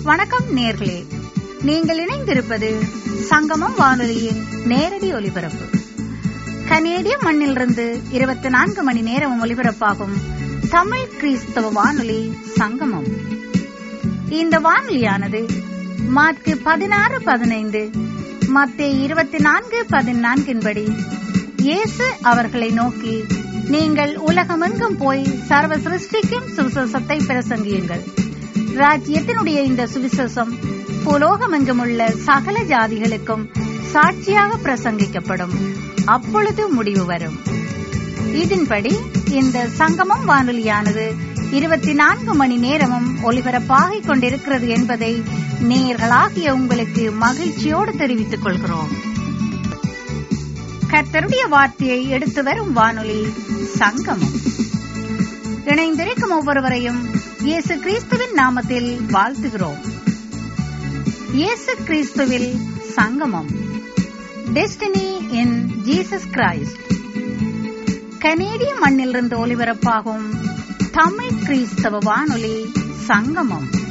வணக்கம் நேர்களே நீங்கள் இணைந்திருப்பது சங்கமம் வானொலியின் நேரடி ஒலிபரப்பு கனேடிய மண்ணிலிருந்து இருபத்தி நான்கு மணி நேரம் ஒலிபரப்பாகும் தமிழ் கிறிஸ்தவ வானொலி சங்கமம் இந்த வானொலியானது மார்க்கு பதினாறு பதினைந்து மத்திய இருபத்தி நான்கு பதினான்கின்படி இயேசு அவர்களை நோக்கி நீங்கள் உலகமெங்கும் போய் சர்வ சிருஷ்டிக்கும் சுவிசேஷத்தை பிரசங்கியுங்கள் ராஜ்யத்தினுடைய இந்த சுவிசேஷம் புலோகமெங்கும் உள்ள சகல ஜாதிகளுக்கும் சாட்சியாக பிரசங்கிக்கப்படும் அப்பொழுது முடிவு வரும் இதன்படி இந்த சங்கமம் வானொலியானது இருபத்தி நான்கு மணி நேரமும் ஒலிபரப்பாகிக் கொண்டிருக்கிறது என்பதை நேயர்களாகிய உங்களுக்கு மகிழ்ச்சியோடு தெரிவித்துக் கொள்கிறோம் கர்த்தருடைய வார்த்தையை எடுத்து வரும் வானொலி சங்கமம் இணைந்திருக்கும் ஒவ்வொருவரையும் இயேசு கிறிஸ்துவின் நாமத்தில் வாழ்த்துகிறோம் இயேசு கிறிஸ்துவில் சங்கமம் டெஸ்டினி இன் ஜீசஸ் கிரைஸ்ட் கனேடிய மண்ணிலிருந்து ஒலிபரப்பாகும் தமிழ் கிறிஸ்தவ வானொலி சங்கமம்